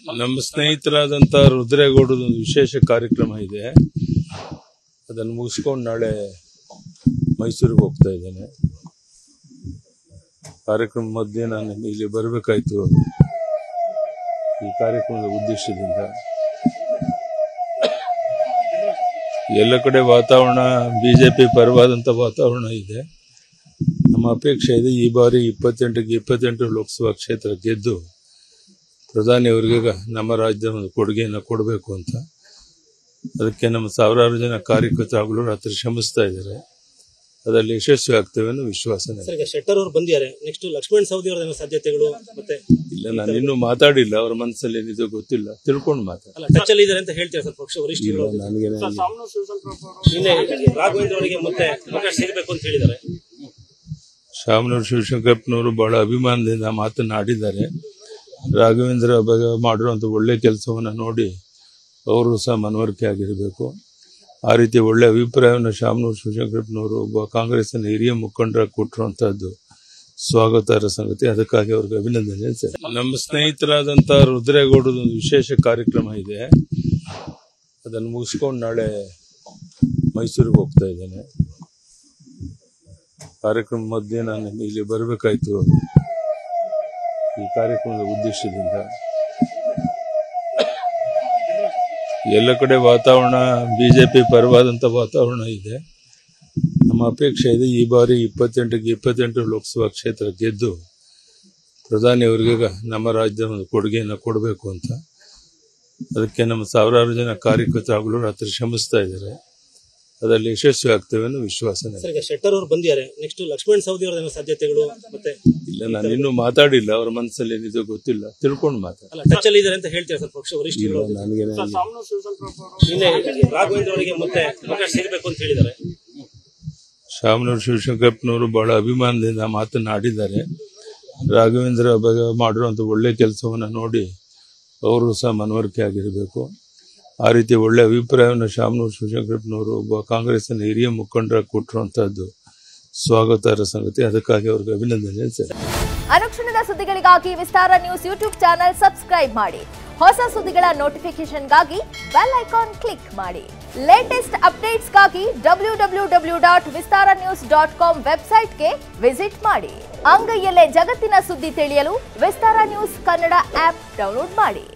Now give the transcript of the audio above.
ನಮ್ಮ ಸ್ನೇಹಿತರಾದಂತ ರುದ್ರೇಗೌಡದ ಒಂದು ವಿಶೇಷ ಕಾರ್ಯಕ್ರಮ ಇದೆ ಅದನ್ನು ಮುಗಿಸ್ಕೊಂಡು ನಾಳೆ ಮೈಸೂರಿಗೆ ಹೋಗ್ತಾ ಇದ್ದೇನೆ ಕಾರ್ಯಕ್ರಮ ಮಧ್ಯೆ ನಾನು ಇಲ್ಲಿ ಬರಬೇಕಾಯ್ತು ಈ ಕಾರ್ಯಕ್ರಮದ ಉದ್ದೇಶದಿಂದ ಎಲ್ಲ ಕಡೆ ವಾತಾವರಣ ಬಿಜೆಪಿ ಪರವಾದಂತ ವಾತಾವರಣ ಇದೆ ನಮ್ಮ ಅಪೇಕ್ಷೆ ಇದೆ ಈ ಬಾರಿ ಇಪ್ಪತ್ತೆಂಟಕ್ಕೆ ಇಪ್ಪತ್ತೆಂಟು ಲೋಕಸಭಾ ಕ್ಷೇತ್ರ ಗೆದ್ದು ಪ್ರಧಾನಿ ಅವರಿಗೆ ನಮ್ಮ ರಾಜ್ಯದ ಒಂದು ಕೊಡುಗೆಯನ್ನು ಕೊಡಬೇಕು ಅಂತ ಅದಕ್ಕೆ ನಮ್ಮ ಸಾವಿರಾರು ಜನ ಕಾರ್ಯಕರ್ತರುಗಳು ರಾತ್ರಿ ಶ್ರಮಿಸ್ತಾ ಇದ್ದಾರೆ ಅದರಲ್ಲಿ ಯಶಸ್ವಿ ಆಗ್ತೇವೆ ಅನ್ನೋ ವಿಶ್ವಾಸ ನನಗೆ. ಸರ್ ಈಗ ಶೆಟ್ಟರ್ ಅವರು ಬಂದಿದ್ದಾರೆ ನೆಕ್ಸ್ಟ್ ಲಕ್ಷ್ಮಣ್ ಸವದಿ ಅವರ ಸಾಧ್ಯತೆಗಳು ಮತ್ತೆ ಇಲ್ಲ ನಾನು ಇನ್ನೂ ಮಾತಾಡಿಲ್ಲ ಅವ್ರ ಮನಸ್ಸಲ್ಲಿ ಏನಿದೆ ಗೊತ್ತಿಲ್ಲ ತಿಳ್ಕೊಂಡು ಮಾತಾಡ ಅಲ್ಲ ಟಚ್ ಅಲ್ಲಿ ಇದ್ದಾರೆ ಅಂತ ಹೇಳ್ತಾರೆ ಸರ್ ಪಕ್ಷ ವರಿಷ್ಠರು ನನಗೆ ನಿನ್ನೆ ರಾಘವೇಂದ್ರ ಅವರಿಗೆ ಮತ್ತೆ ಅವಕಾಶ ಸಿಗಬೇಕು ಅಂತ ಹೇಳಿದ್ದಾರೆ ಶಾಮನೂರು ಶಿವಶಂಕರಪ್ಪನವರು ಬಹಳ ಅಭಿಮಾನದಿಂದ ಮಾತನಾಡಿದ್ದಾರೆ ರಾಘವೇಂದ್ರ ಬಗ್ಗೆ ಮಾಡಿರುವಂಥ ಒಳ್ಳೆ ಕೆಲಸವನ್ನು ನೋಡಿ ಅವರು ಸಹ ಮನವರಿಕೆ ಆಗಿರಬೇಕು ಆ ರೀತಿ ಒಳ್ಳೆ ಅಭಿಪ್ರಾಯವನ್ನು ಶಾಮನೂರು ಶಿವಶಂಕರಪ್ಪನವರು ಒಬ್ಬ ಕಾಂಗ್ರೆಸ್ಸಿನ ಹಿರಿಯ ಮುಖಂಡರ ಕೊಟ್ಟಿರುವಂತಹದ್ದು ಸ್ವಾಗತಾರ್ಹ ಸಂಗತಿ ಅದಕ್ಕಾಗಿ ಅವ್ರಿಗೆ ಅಭಿನಂದನೆ ಸರ್ ನಮ್ಮ ಸ್ನೇಹಿತರಾದಂಥ ರುದ್ರೇಗೌಡದ ಒಂದು ವಿಶೇಷ ಕಾರ್ಯಕ್ರಮ ಇದೆ ಅದನ್ನು ಮುಗಿಸ್ಕೊಂಡು ನಾಳೆ ಮೈಸೂರಿಗೆ ಹೋಗ್ತಾ ಇದ್ದೇನೆ ಕಾರ್ಯಕ್ರಮ ಮಧ್ಯೆ ನಾನು ಇಲ್ಲಿ ಬರಬೇಕಾಯ್ತು ಈ ಕಾರ್ಯಕ್ರಮದ ಉದ್ದೇಶದಿಂದ ಎಲ್ಲ ಕಡೆ ವಾತಾವರಣ ಬಿಜೆಪಿ ಪರವಾದಂತ ವಾತಾವರಣ ಇದೆ ನಮ್ಮ ಅಪೇಕ್ಷೆ ಇದೆ ಈ ಬಾರಿ ಇಪ್ಪತ್ತೆಂಟಕ್ಕೆ ಇಪ್ಪತ್ತೆಂಟು ಲೋಕಸಭಾ ಕ್ಷೇತ್ರ ಗೆದ್ದು ಪ್ರಧಾನಿ ಅವರಿಗೆ ನಮ್ಮ ರಾಜ್ಯದ ಒಂದು ಕೊಡುಗೆಯನ್ನು ಕೊಡಬೇಕು ಅಂತ ಅದಕ್ಕೆ ನಮ್ಮ ಸಾವಿರಾರು ಜನ ಕಾರ್ಯಕರ್ತರುಗಳು ರಾತ್ರಿ ಶ್ರಮಿಸ್ತಾ ಇದ್ದಾರೆ ಅದರಲ್ಲಿ ಯಶಸ್ವಿ ಆಗ್ತೇವೆ ಅನ್ನೋ ವಿಶ್ವಾಸ ನನಗೆ. ಸರ್ ಈಗ ಶೆಟ್ಟರ್ ಅವರು ಬಂದಿದ್ದಾರೆ ನೆಕ್ಸ್ಟ್ ಲಕ್ಷ್ಮಣ್ ಸವದಿ ಅವರ ಸಾಧ್ಯತೆಗಳು ಮತ್ತೆ ಇಲ್ಲ ನಾನು ಇನ್ನೂ ಮಾತಾಡಿಲ್ಲ ಅವ್ರ ಮನಸ್ಸಲ್ಲಿ ಏನಿದೆ ಗೊತ್ತಿಲ್ಲ ತಿಳ್ಕೊಂಡು ಮಾತಾಡ ಅಲ್ಲ ಟಚ್ ಅಲ್ಲಿ ಇದ್ದಾರೆ ಅಂತ ಹೇಳ್ತಾರೆ ಸರ್ ಪಕ್ಷ ವರಿಷ್ಠರು ನನಗೆ ನಿನ್ನೆ ರಾಘವೇಂದ್ರ ಅವರಿಗೆ ಮತ್ತೆ ಅವಕಾಶ ಸಿಗಬೇಕು ಅಂತ ಹೇಳಿದ್ದಾರೆ ಶಾಮನೂರು ಶಿವಶಂಕರಪ್ಪನವರು ಬಹಳ ಅಭಿಮಾನದಿಂದ ಮಾತನಾಡಿದ್ದಾರೆ ರಾಘವೇಂದ್ರ ಬಗ್ಗೆ ಮಾಡಿರುವಂಥ ಒಳ್ಳೆ ಕೆಲಸವನ್ನು ನೋಡಿ ಅವರು ಸಹ ಮನವರಿಕೆ ಆಗಿರಬೇಕು ಆ ರೀತಿ ಒಳ್ಳೆ ಅಭಿಪ್ರಾಯವನ್ನು ಶಾಮನೂರು ಶಿವಶಂಕರಪ್ಪನವರು ಒಬ್ಬ ಕಾಂಗ್ರೆಸ್ಸಿನ ಹಿರಿಯ ಮುಖಂಡರ ಕೊಟ್ಟಿರುವಂತಹದ್ದು ಸ್ವಾಗತಾರ್ಹ ಸಂಗತಿ ಅದಕ್ಕಾಗಿ ಅವ್ರಿಗೆ ಅಭಿನಂದನೆ ಸರ್ ಅನುಕ್ಷಣದ ಸುದ್ದಿಗಳಿಗಾಗಿ Vistara news YouTube channel subscribe ಮಾಡಿ ಹೊಸ ಸುದ್ದಿಗಳ ನೋಟಿಫಿಕೇಶನ್ಗಾಗಿ ಬೆಲ್ ಐಕಾನ್ ಕ್ಲಿಕ್ ಮಾಡಿ ಲೇಟೆಸ್ಟ್ ಅಪ್ಡೇಟ್ಸ್ಗಾಗಿ W W W dot Vistara news dot com ವೆಬ್ಸೈಟ್ಗೆ ವಿಸಿಟ್ ಮಾಡಿ ಅಂಗೈಯಲ್ಲೇ ಜಗತ್ತಿನ ಸುದ್ದಿ ತಿಳಿಯಲು Vistara news Kannada app download ಮಾಡಿ